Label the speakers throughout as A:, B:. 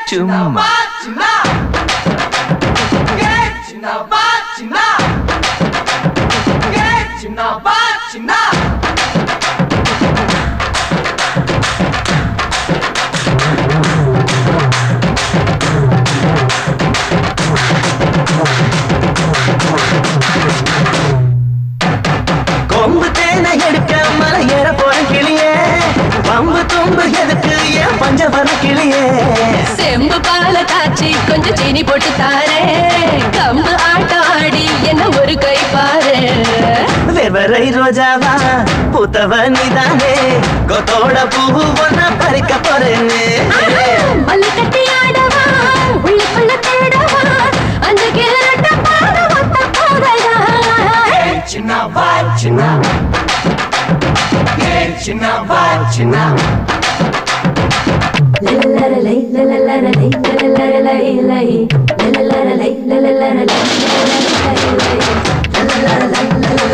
A: சும்மா
B: கொம்பு தேனை எடுக்க மலை ஏற போற கிளியே பம்பு தும்பு எதுக்கு ஏன் பஞ்சவர கிளியே
C: செம்பு பால காய்ச்சி கொஞ்சம் சீனி போட்டு தாரே கம்பு ஆட்டம் ஆடி என்ன ஒரு கை பாரு
B: வெவரை ரோஜாவா பூத்தவ நீதானே கொத்தோட பூ ஒன்ன பறிக்க போறேன்னு
C: மல்லு கட்டி ஆடவா உள்ளுக்குள்ள தேடவா அந்த கேரட்ட பாட ஒத்த போதடா லலலலை, லலலலை, லலலலை, லை. லலலலை, லலலலை, லலலலை, லை.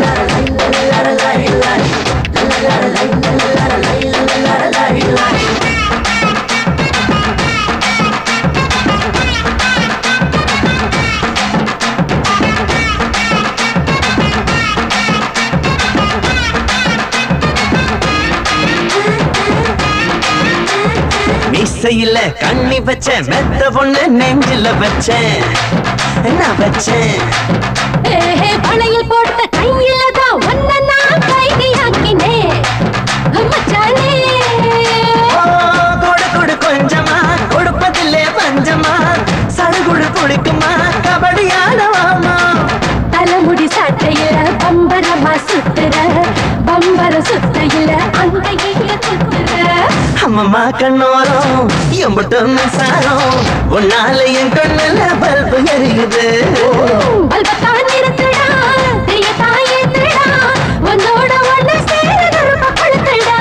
B: மீசையில கண்ணி வச்சேன் மெத்த பொண்ணு நெஞ்சில வச்சேன் நான் வச்சேன்
C: ஏஹே, பனையில் போட்ட கையில தான் ஒன்ன நான் கைதியாக்கினேன் மச்சானே
B: ஓ, கொடு கொடு கொஞ்சமா கொடுப்பதில்லே பஞ்சமா சடுகுடு குடிக்குமா கபடி ஆடவாமா
C: தலைமுடி சாட்டையில பம்பரமா சுத்துற பம்பர சுத்தையில அங்க இங்க சுத்துற
B: அம்மம்மா கண்ணோரம் எம்பட்டு மின்சாரம் உன்னால என் கண்ணுல பல்பு எரியுது
C: பல்பத்தான் நிறுத்துடா தெரியத்தான் ஏத்துடா உன்னோட ஒண்ணு சேர கருப்ப கொளுத்துடா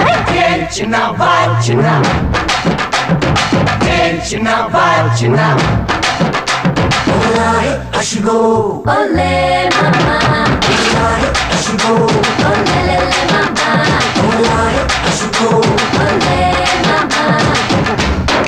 C: Ole mama Ole lele mama Ole mama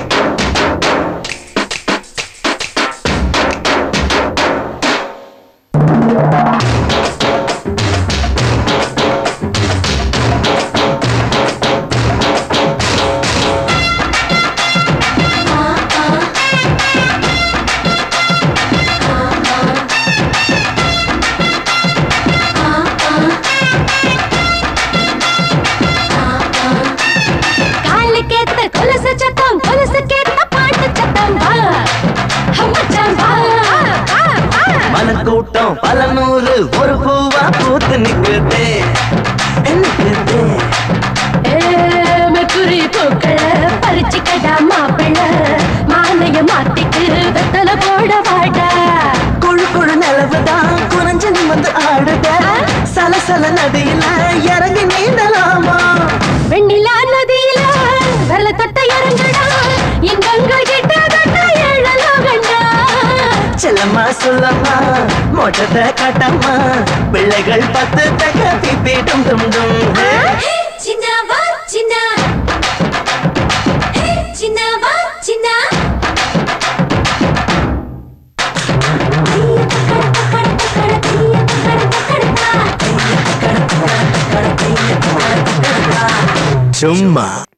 C: காலுக்கேத்த கொலுசு சத்தம் கொலுசுக்கேத்த பாட்டு சத்தம் வா மச்சான் வா வா, வா.
B: மனக்கூட்டம் பல நூறு ஒரு பூவா பூத்து நிக்குது நிக்குது
C: ஏ, மெக்குரி பூக்கள பறிச்சுக்கடா மாப்பிள மாலைய மாத்திட்டு வெத்தல போட வாடா
B: குழு குழு நிலவுதான் குறைஞ்சு வந்து ஆடுத சலசல நதியில இறங்கி நீந்தலாமா
C: வெண்ணிலா நதியில வெள்ள தொட்ட இறங்குடா இங்கங்கள் கிட்ட கட்ட ஏழலாம் கண்டா
B: செல்லம்மா சொல்லம்மா மோட்டத்தை காட்டம்மா பிள்ளைகள் பத்து தக்க பிப்பிட்டும் டும் டும்
C: சின்னவா சின்ன சின்னவா சின்ன
B: சும்மா